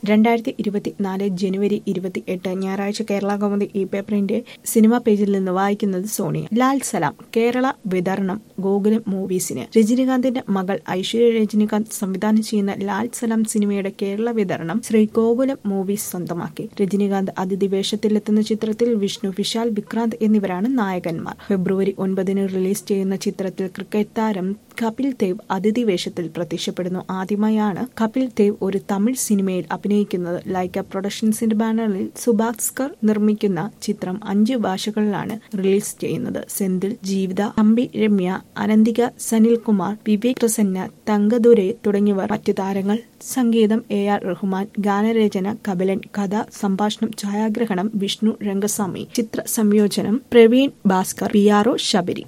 രണ്ടായിരത്തി ഇരുപത്തിനാല് ജനുവരി ഇരുപത്തി എട്ട് ഞായറാഴ്ച കേരള കൗമുദി ഈ പേപ്പറിന്റെ സിനിമാ പേജിൽ നിന്ന് വായിക്കുന്നത് സോണിയ ലാൽ സലാം കേരള വിതരണം ഗോകുലം മൂവീസിന് രജനികാന്തിന്റെ മകൾ ഐശ്വര്യ രജനികാന്ത് സംവിധാനം ചെയ്യുന്ന ലാൽ സലാം സിനിമയുടെ കേരള വിതരണം ശ്രീ ഗോകുലം മൂവീസ് സ്വന്തമാക്കി രജനികാന്ത് അതിഥി വേഷത്തിലെത്തുന്ന ചിത്രത്തിൽ വിഷ്ണു വിശാൽ വിക്രാന്ത് എന്നിവരാണ് നായകന്മാർ ഫെബ്രുവരി ഒൻപതിന് റിലീസ് ചെയ്യുന്ന ചിത്രത്തിൽ ക്രിക്കറ്റ് താരം കപിൽ ദേവ് അതിഥി വേഷത്തിൽ പ്രത്യക്ഷപ്പെടുന്നു ആദ്യമായാണ് കപിൽ ദേവ് ഒരു തമിഴ് സിനിമയിൽ അഭിനയിക്കുന്നത് ലൈക്ക പ്രൊഡക്ഷൻസിന്റെ ബാനറിൽ സുഭാസ്കർ നിർമ്മിക്കുന്ന ചിത്രം അഞ്ച് ഭാഷകളിലാണ് റിലീസ് ചെയ്യുന്നത് സെന്തിൽ ജീവിത തമ്പി രമ്യ അനന്തിക സനിൽകുമാർ വിവേക് പ്രസന്ന തങ്കദുരെ തുടങ്ങിയവർ മറ്റു താരങ്ങൾ സംഗീതം എ ആർ റഹ്മാൻ ഗാനരചന കപിലൻ കഥ സംഭാഷണം ഛായാഗ്രഹണം വിഷ്ണു രംഗസ്വാമി ചിത്ര സംയോജനം Praveen Bhaskar P R O Sabari